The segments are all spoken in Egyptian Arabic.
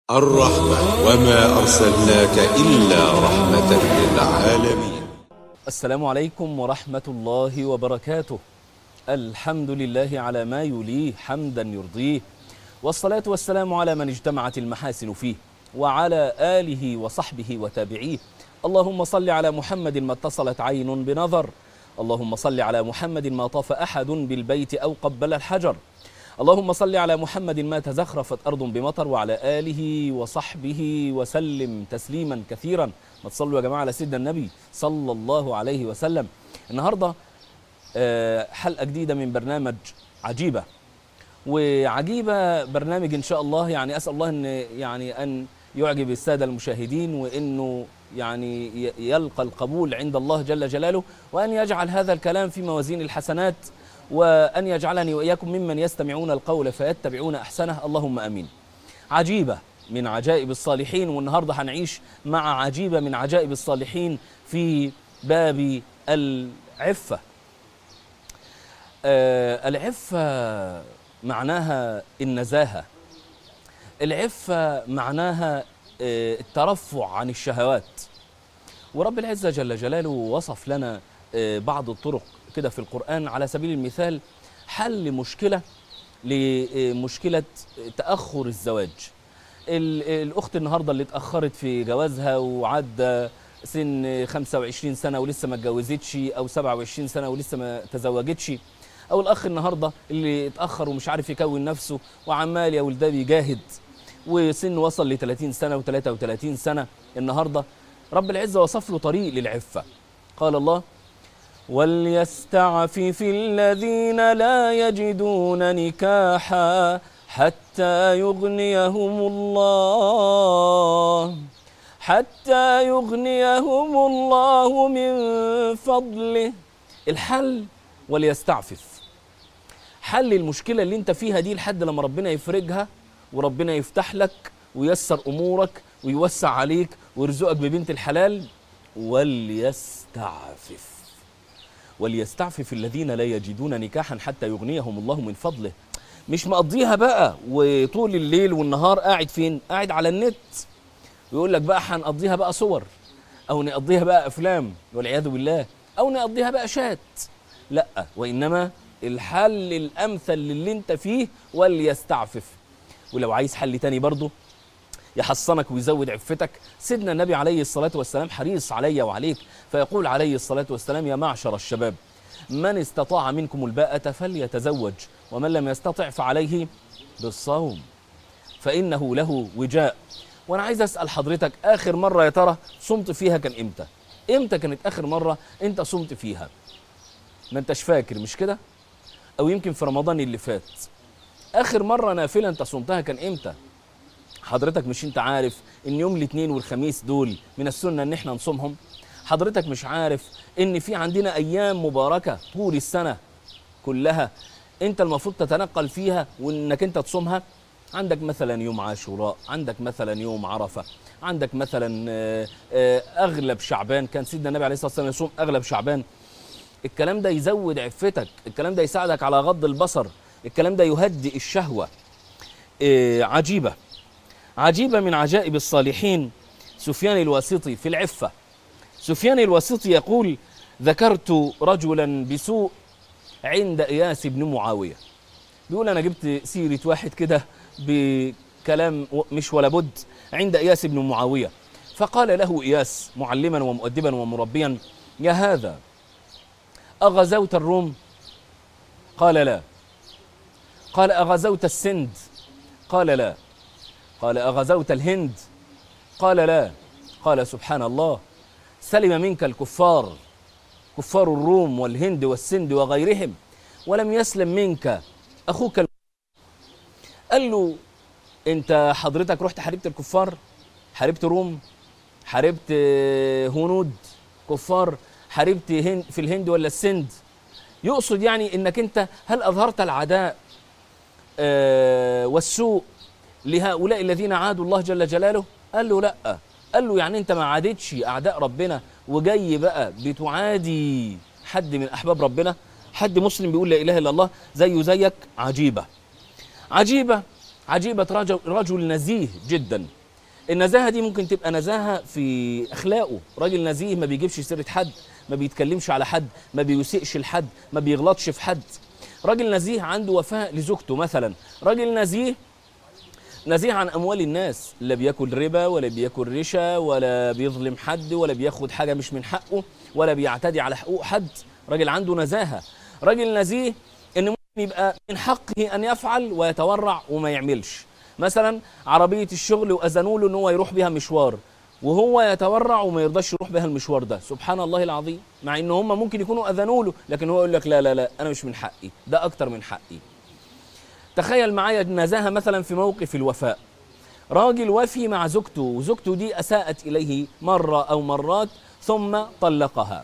الرحمة وما أرسلناك إلا رحمة للعالمين السلام عليكم ورحمة الله وبركاته الحمد لله على ما يليه حمدا يرضيه والصلاة والسلام على من اجتمعت المحاسن فيه وعلى آله وصحبه وتابعيه اللهم صل على محمد ما اتصلت عين بنظر اللهم صل على محمد ما طاف أحد بالبيت أو قبل الحجر اللهم صل على محمد ما تزخرفت أرض بمطر وعلى آله وصحبه وسلم تسليما كثيرا ما تصلوا يا جماعة على سيدنا النبي صلى الله عليه وسلم النهاردة آه، حلقة جديدة من برنامج عجيبة وعجيبة برنامج إن شاء الله يعني أسأل الله أن يعني أن يعجب السادة المشاهدين وأنه يعني ي- يلقى القبول عند الله جل جلاله وأن يجعل هذا الكلام في موازين الحسنات وأن يجعلني وإياكم ممن يستمعون القول فيتبعون أحسنه اللهم أمين عجيبة من عجائب الصالحين والنهاردة هنعيش مع عجيبة من عجائب الصالحين في باب العفة آه العفة معناها النزاهة العفة معناها آه الترفع عن الشهوات ورب العزة جل جلاله وصف لنا آه بعض الطرق كده في القرآن على سبيل المثال حل مشكلة لمشكلة تأخر الزواج ال- الأخت النهاردة اللي اتأخرت في جوازها وعدى سن 25 سنة ولسه ما اتجوزتش أو 27 سنة ولسه ما تزوجتش أو الأخ النهاردة اللي اتأخر ومش عارف يكون نفسه وعمال يا ولده بيجاهد وسن وصل ل 30 سنة و33 سنة النهاردة رب العزة وصف له طريق للعفة قال الله وليستعفف الذين لا يجدون نكاحا حتى يغنيهم الله حتى يغنيهم الله من فضله الحل وليستعفف حل المشكلة اللي انت فيها دي لحد لما ربنا يفرجها وربنا يفتح لك وييسر امورك ويوسع عليك ويرزقك ببنت الحلال وليستعفف وليستعفف الذين لا يجدون نكاحا حتى يغنيهم الله من فضله مش مقضيها بقى وطول الليل والنهار قاعد فين قاعد على النت ويقول لك بقى هنقضيها بقى صور او نقضيها بقى افلام والعياذ بالله او نقضيها بقى شات لا وانما الحل الامثل للي انت فيه وليستعفف ولو عايز حل تاني برضه يحصنك ويزود عفتك سيدنا النبي عليه الصلاة والسلام حريص علي وعليك فيقول عليه الصلاة والسلام يا معشر الشباب من استطاع منكم الباءة فليتزوج ومن لم يستطع فعليه بالصوم فإنه له وجاء وأنا عايز أسأل حضرتك آخر مرة يا ترى صمت فيها كان إمتى إمتى كانت آخر مرة أنت صمت فيها ما أنتش فاكر مش كده أو يمكن في رمضان اللي فات آخر مرة نافلة أنت صمتها كان إمتى حضرتك مش انت عارف ان يوم الاثنين والخميس دول من السنه ان احنا نصومهم حضرتك مش عارف ان في عندنا ايام مباركه طول السنه كلها انت المفروض تتنقل فيها وانك انت تصومها عندك مثلا يوم عاشوراء عندك مثلا يوم عرفه عندك مثلا آه، آه، اغلب شعبان كان سيدنا النبي عليه الصلاه والسلام يصوم اغلب شعبان الكلام ده يزود عفتك الكلام ده يساعدك على غض البصر الكلام ده يهدئ الشهوه آه، عجيبه عجيبة من عجائب الصالحين سفيان الواسطي في العفة سفيان الواسطي يقول ذكرت رجلا بسوء عند إياس بن معاوية بيقول أنا جبت سيرة واحد كده بكلام و- مش ولا بد عند إياس بن معاوية فقال له إياس معلما ومؤدبا ومربيا يا هذا أغزوت الروم قال لا قال أغزوت السند قال لا قال أغزوت الهند قال لا قال سبحان الله سلم منك الكفار كفار الروم والهند والسند وغيرهم ولم يسلم منك أخوك الم... قال له أنت حضرتك رحت حاربت الكفار حاربت روم حاربت آه، هنود كفار حاربت هند في الهند ولا السند يقصد يعني انك انت هل اظهرت العداء آه، والسوء لهؤلاء الذين عادوا الله جل جلاله قال له لا قال له يعني انت ما عادتش اعداء ربنا وجاي بقى بتعادي حد من احباب ربنا حد مسلم بيقول لا اله الا الله زيه زيك عجيبه عجيبه عجيبة رجل, رجل نزيه جدا النزاهة دي ممكن تبقى نزاهة في أخلاقه راجل نزيه ما بيجيبش سيرة حد ما بيتكلمش على حد ما بيسيئش لحد ما بيغلطش في حد راجل نزيه عنده وفاء لزوجته مثلا راجل نزيه نزيه عن اموال الناس لا بياكل ربا ولا بياكل رشا ولا بيظلم حد ولا بياخد حاجه مش من حقه ولا بيعتدي على حقوق حد راجل عنده نزاهه راجل نزيه ان ممكن يبقى من حقه ان يفعل ويتورع وما يعملش مثلا عربيه الشغل واذنوا له ان هو يروح بيها مشوار وهو يتورع وما يرضاش يروح بها المشوار ده سبحان الله العظيم مع ان هم ممكن يكونوا اذنوا له لكن هو يقول لك لا لا لا انا مش من حقي ده اكتر من حقي تخيل معايا النزاهه مثلا في موقف الوفاء راجل وفي مع زوجته وزوجته دي اساءت اليه مره او مرات ثم طلقها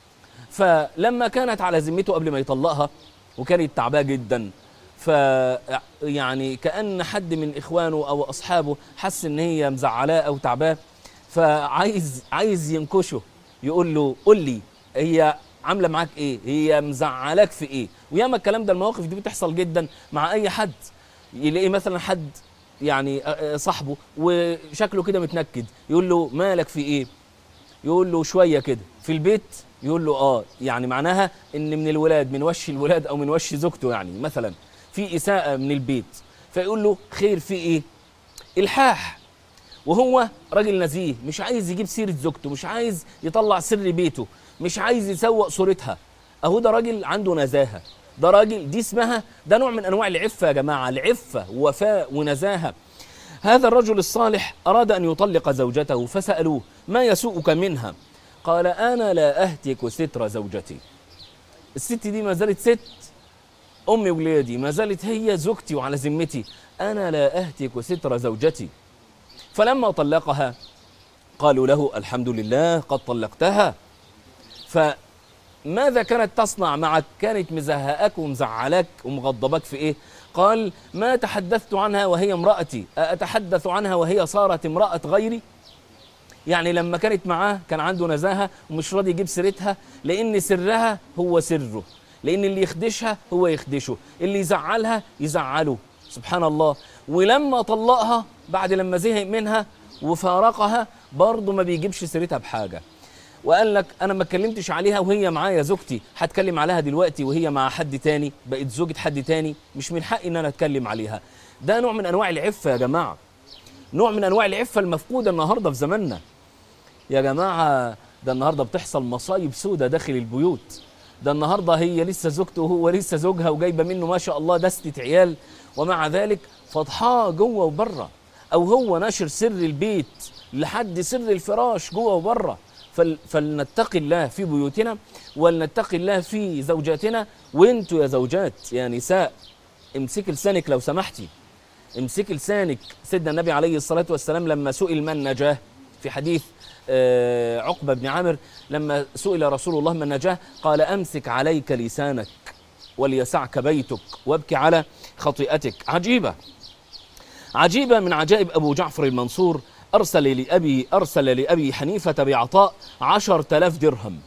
فلما كانت على ذمته قبل ما يطلقها وكانت تعباه جدا ف يعني كان حد من اخوانه او اصحابه حس ان هي مزعلاه او تعباه فعايز عايز ينكشه يقول له قول لي هي عامله معاك ايه هي مزعلاك في ايه وياما الكلام ده المواقف دي بتحصل جدا مع اي حد يلاقي مثلا حد يعني صاحبه وشكله كده متنكد يقول له مالك في ايه يقول له شويه كده في البيت يقول له اه يعني معناها ان من الولاد من وش الولاد او من وش زوجته يعني مثلا في اساءه من البيت فيقول له خير في ايه الحاح وهو راجل نزيه مش عايز يجيب سيره زوجته مش عايز يطلع سر بيته مش عايز يسوق صورتها اهو ده راجل عنده نزاهه ده راجل دي اسمها ده نوع من انواع العفه يا جماعه العفه ووفاء ونزاهه هذا الرجل الصالح اراد ان يطلق زوجته فسالوه ما يسوءك منها قال انا لا اهتك ستر زوجتي الست دي ما زالت ست امي ولادي ما زالت هي زوجتي وعلى ذمتي انا لا اهتك ستر زوجتي فلما طلقها قالوا له الحمد لله قد طلقتها فماذا كانت تصنع معك كانت مزهقك ومزعلاك ومغضبك في ايه قال ما تحدثت عنها وهي امرأتي أتحدث عنها وهي صارت امرأة غيري يعني لما كانت معاه كان عنده نزاهة ومش راضي يجيب سيرتها لأن سرها هو سره لأن اللي يخدشها هو يخدشه اللي يزعلها يزعله سبحان الله ولما طلقها بعد لما زهق منها وفارقها برضه ما بيجيبش سيرتها بحاجة وقال لك انا ما اتكلمتش عليها وهي معايا زوجتي هتكلم عليها دلوقتي وهي مع حد تاني بقت زوجة حد تاني مش من حقي ان انا اتكلم عليها ده نوع من انواع العفة يا جماعة نوع من انواع العفة المفقودة النهاردة في زماننا يا جماعة ده النهاردة بتحصل مصايب سودة داخل البيوت ده النهاردة هي لسه زوجته وهو لسه زوجها وجايبة منه ما شاء الله دستة عيال ومع ذلك فضحاه جوه وبره او هو ناشر سر البيت لحد سر الفراش جوه وبره فل فلنتقي الله في بيوتنا ولنتقي الله في زوجاتنا وانتوا يا زوجات يا نساء امسكي لسانك لو سمحتي امسكي لسانك سيدنا النبي عليه الصلاة والسلام لما سئل من نجاه في حديث آه عقبة بن عامر لما سئل رسول الله من نجاه قال أمسك عليك لسانك وليسعك بيتك وابكي على خطيئتك عجيبة عجيبة من عجائب أبو جعفر المنصور أرسل لأبي أرسل لأبي حنيفة بعطاء عشر تلاف درهم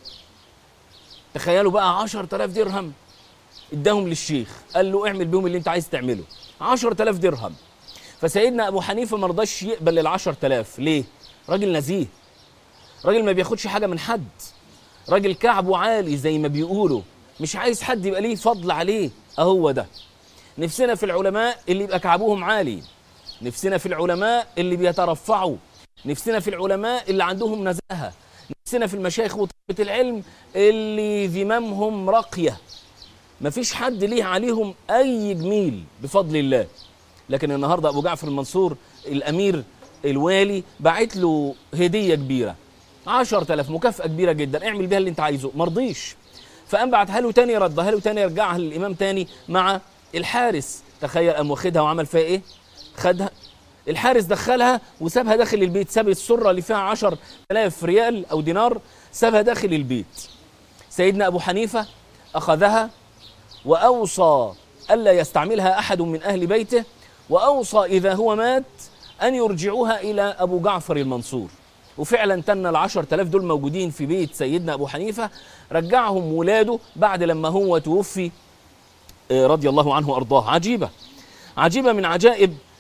تخيلوا بقى عشر تلاف درهم اداهم للشيخ قال له اعمل بهم اللي انت عايز تعمله عشر تلاف درهم فسيدنا أبو حنيفة ما رضاش يقبل العشر تلاف ليه راجل نزيه راجل ما بياخدش حاجة من حد راجل كعبه عالي زي ما بيقولوا مش عايز حد يبقى ليه فضل عليه اهو ده نفسنا في العلماء اللي يبقى كعبهم عالي نفسنا في العلماء اللي بيترفعوا نفسنا في العلماء اللي عندهم نزاهة نفسنا في المشايخ وطلبة العلم اللي ذمامهم راقية مفيش حد ليه عليهم أي جميل بفضل الله لكن النهاردة أبو جعفر المنصور الأمير الوالي بعت له هدية كبيرة عشر تلاف مكافأة كبيرة جدا اعمل بيها اللي انت عايزه مرضيش فقام بعتها له تاني ردها له تاني رجعها للإمام تاني مع الحارس تخيل قام واخدها وعمل فيها ايه خدها الحارس دخلها وسابها داخل البيت ساب السرة اللي فيها عشر آلاف ريال أو دينار سابها داخل البيت سيدنا أبو حنيفة أخذها وأوصى ألا يستعملها أحد من أهل بيته وأوصى إذا هو مات أن يرجعوها إلى أبو جعفر المنصور وفعلا تن العشر تلاف دول موجودين في بيت سيدنا أبو حنيفة رجعهم ولاده بعد لما هو توفي رضي الله عنه وأرضاه عجيبة عجيبة من عجائب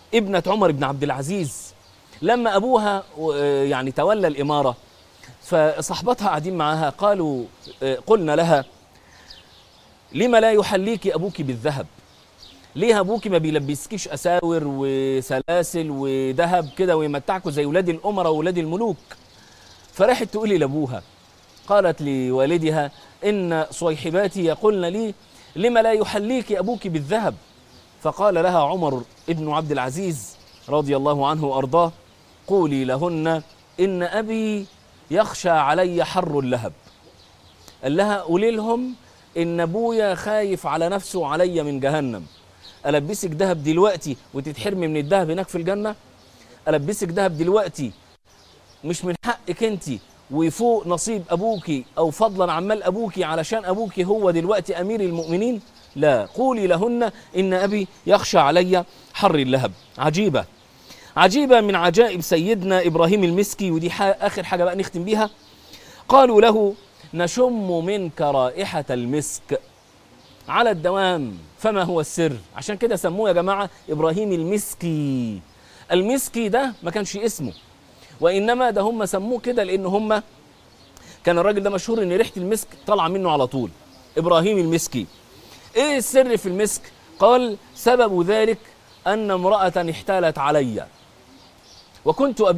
ابنة عمر بن عبد العزيز لما أبوها آه، يعني تولى الإمارة فصحبتها قاعدين معاها قالوا آه، قلنا لها لما لا يحليك أبوك بالذهب ليه أبوك ما بيلبسكيش أساور وسلاسل وذهب كده ويمتعكوا زي ولاد الأمراء وولاد الملوك فراحت تقولي لأبوها قالت لوالدها إن صيحباتي يقولن لي لما لا يحليك أبوك بالذهب فقال لها عمر ابن عبد العزيز رضي الله عنه وأرضاه قولي لهن إن أبي يخشى علي حر اللهب قال لها قولي لهم إن أبويا خايف على نفسه وعلي من جهنم ألبسك دهب دلوقتي وتتحرمي من الدهب هناك في الجنة ألبسك دهب دلوقتي مش من حقك انت ويفوق نصيب ابوكي او فضلا عن مال ابوكي علشان ابوكي هو دلوقتي امير المؤمنين لا قولي لهن ان ابي يخشى علي حر اللهب عجيبه عجيبه من عجائب سيدنا ابراهيم المسكي ودي ح- اخر حاجه بقى نختم بيها قالوا له نشم منك رائحه المسك على الدوام فما هو السر عشان كده سموه يا جماعه ابراهيم المسكي المسكي ده ما كانش اسمه وانما ده هم سموه كده لان هم كان الراجل ده مشهور ان ريحه المسك طالعه منه على طول ابراهيم المسكي ايه السر في المسك قال سبب ذلك ان امراه احتالت علي وكنت أبي